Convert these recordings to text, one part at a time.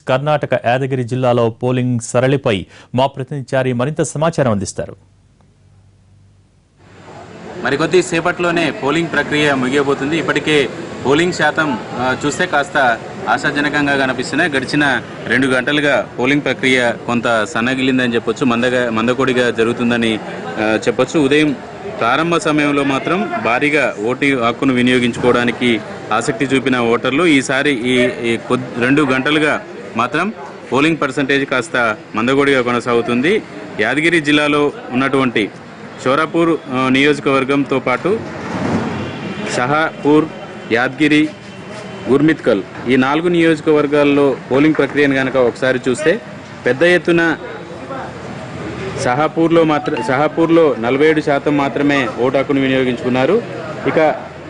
కర్ణాటక యాదగిరి జిల్లాలో పోలింగ్ సరళిపై మా ప్రతినిధి మరింత సమాచారం అందిస్తారు మరికొద్ది సేపట్లోనే పోలింగ్ ప్రక్రియ ముగియబోతుంది ఇప్పటికే పోలింగ్ శాతం ఆ, చూస్తే కాస్త ఆశాజనకంగా కనిపిస్తున్నాయి గడిచిన రెండు గంటలుగా పోలింగ్ ప్రక్రియ కొంత సన్నగిలిందని చెప్పొచ్చు మందగా మందకొడిగా జరుగుతుందని ఆ, చెప్పొచ్చు ఉదయం ప్రారంభ సమయంలో మాత్రం భారీగా ఓటు హక్కును వినియోగించుకోవడానికి ఆసక్తి చూపిన ఓటర్లు ఈసారి ఈ ఈ కొద్- రెండు గంటలుగా మాత్రం పోలింగ్ పర్సంటేజ్ కాస్త మందకొడిగా కొనసాగుతుంది యాదగిరి జిల్లాలో ఉన్నటువంటి షోరాపూర్ ఆ, నియోజకవర్గంతో పాటు షహాపూర్ యాద్గిరి గుర్మిత్కల్ ఈ నాలుగు నియోజకవర్గాల్లో పోలింగ్ ప్రక్రియను కనుక ఒకసారి చూస్తే పెద్ద ఎత్తున షహాపూర్లో మాత్రం షహాపూర్లో నలభై ఏడు శాతం మాత్రమే ఓటు హక్కును వినియోగించుకున్నారు ఇక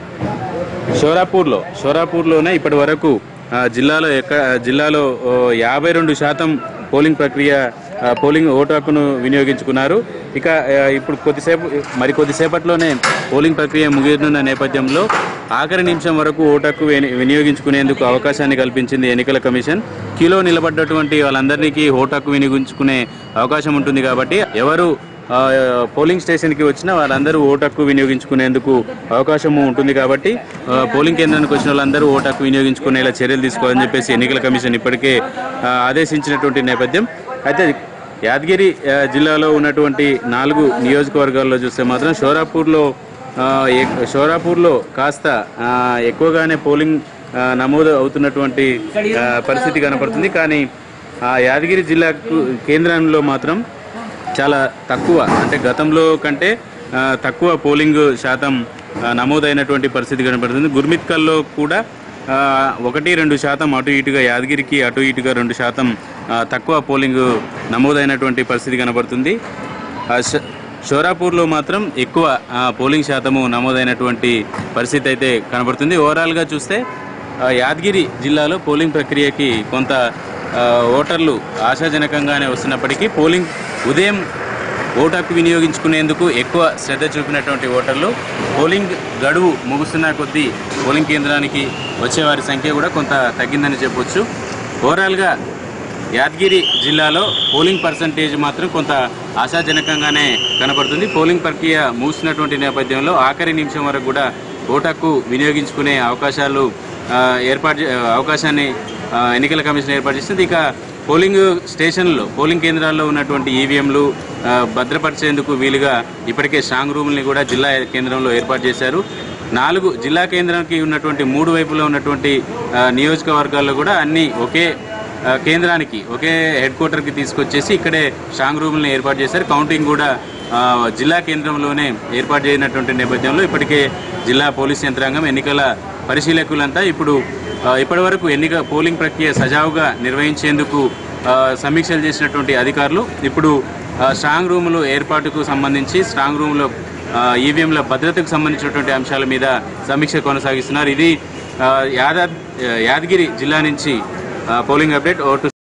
షోరాపూర్లో షోరాపూర్లోనే ఇప్పటి వరకు ఆ, జిల్లాలో ఎక్క జిల్లాలో ఓ, యాభై రెండు శాతం పోలింగ్ ప్రక్రియ ఆ, పోలింగ్ ఓటు హక్కును వినియోగించుకున్నారు ఇక ఆ, ఇప్పుడు కొద్దిసేపు మరి కొద్దిసేపట్లోనే పోలింగ్ ప్రక్రియ ముగియనున్న నేపథ్యంలో ఆఖరి నిమిషం వరకు ఓటు హక్కు విని- వినియోగించుకునేందుకు అవకాశాన్ని కల్పించింది ఎన్నికల కమిషన్ క్యూలో నిలబడ్డటువంటి వాళ్ళందరికీ ఓటు హక్కు వినియోగించుకునే అవకాశం ఉంటుంది కాబట్టి ఎవరు ఆ, పోలింగ్ స్టేషన్కి వచ్చిన వాళ్ళందరూ ఓటు హక్కు వినియోగించుకునేందుకు అవకాశం ఉంటుంది కాబట్టి ఆ, పోలింగ్ కేంద్రానికి వచ్చిన వాళ్ళందరూ ఓటు హక్కు వినియోగించుకునేలా చర్యలు తీసుకోవాలని చెప్పేసి ఎన్నికల కమిషన్ ఇప్పటికే ఆ, ఆదేశించినటువంటి నేపథ్యం అయితే యాదగిరి ఆ, జిల్లాలో ఉన్నటువంటి నాలుగు నియోజకవర్గాల్లో చూస్తే మాత్రం షోరాపూర్లో ఆ, ఎక్- షోరాపూర్లో కాస్త ఆ, ఎక్కువగానే పోలింగ్ ఆ, నమోదు అవుతున్నటువంటి ఆ, పరిస్థితి కనపడుతుంది కానీ ఆ యాదగిరి జిల్లాకు కేంద్రంలో మాత్రం చాలా తక్కువ అంటే గతంలో కంటే ఆ, తక్కువ పోలింగ్ శాతం ఆ, నమోదైనటువంటి పరిస్థితి కనపడుతుంది గుర్మిత్కల్లో కూడా ఆ, ఒకటి రెండు శాతం అటు ఇటుగా యాదగిరికి అటు ఇటుగా రెండు శాతం ఆ, తక్కువ పోలింగ్ నమోదైనటువంటి పరిస్థితి కనపడుతుంది ఆ, ష- షోరాపూర్లో మాత్రం ఎక్కువ ఆ, పోలింగ్ శాతము నమోదైనటువంటి పరిస్థితి అయితే కనబడుతుంది ఓవరాల్గా చూస్తే ఆ, యాదగిరి జిల్లాలో పోలింగ్ ప్రక్రియకి కొంత ఆ, ఓటర్లు ఆశాజనకంగానే వస్తున్నప్పటికీ పోలింగ్ ఉదయం ఓటు హక్కు వినియోగించుకునేందుకు ఎక్కువ శ్రద్ధ చూపినటువంటి ఓటర్లు పోలింగ్ గడువు ముగుస్తున్న కొద్దీ పోలింగ్ కేంద్రానికి వచ్చే వారి సంఖ్య కూడా కొంత తగ్గిందని చెప్పొచ్చు ఓవరాల్గా యాదగిరి జిల్లాలో పోలింగ్ పర్సంటేజ్ మాత్రం కొంత ఆశాజనకంగానే కనపడుతుంది పోలింగ్ ప్రక్రియ ముగిసినటువంటి నేపథ్యంలో ఆఖరి నిమిషం వరకు కూడా ఓటు హక్కు వినియోగించుకునే అవకాశాలు ఆ, ఏర్పాటు చే- అవకాశాన్ని ఆ, ఎన్నికల కమిషన్ ఏర్పాటు చేస్తుంది ఇక పోలింగ్ స్టేషన్లో పోలింగ్ కేంద్రాల్లో ఉన్నటువంటి ఈవీఎంలు ఆ, భద్రపరిచేందుకు వీలుగా ఇప్పటికే స్ట్రాంగ్ రూమ్ని కూడా జిల్లా కేంద్రంలో ఏర్పాటు చేశారు నాలుగు జిల్లా కేంద్రానికి ఉన్నటువంటి మూడు వైపులో ఉన్నటువంటి ఆ, నియోజకవర్గాల్లో కూడా అన్ని ఒకే ఆ, కేంద్రానికి ఒకే హెడ్ క్వార్టర్కి తీసుకొచ్చేసి ఇక్కడే స్ట్రాంగ్ రూమ్ని ఏర్పాటు చేశారు కౌంటింగ్ కూడా ఆ, జిల్లా కేంద్రంలోనే ఏర్పాటు చేయనటువంటి నేపథ్యంలో ఇప్పటికే జిల్లా పోలీస్ యంత్రాంగం ఎన్నికల పరిశీలకులంతా ఇప్పుడు ఆ, ఇప్పటివరకు ఎన్నిక పోలింగ్ ప్రక్రియ సజావుగా నిర్వహించేందుకు ఆ, సమీక్షలు చేసినటువంటి అధికారులు ఇప్పుడు ఆ, స్ట్రాంగ్ రూములు ఏర్పాటుకు సంబంధించి స్ట్రాంగ్ రూమ్లో ఆ, ఈవీఎంల భద్రతకు సంబంధించినటువంటి అంశాల మీద సమీక్ష కొనసాగిస్తున్నారు ఇది ఆ, యాదా యాదగిరి జిల్లా నుంచి ఆ, పోలింగ్ అప్డేట్ ఓటు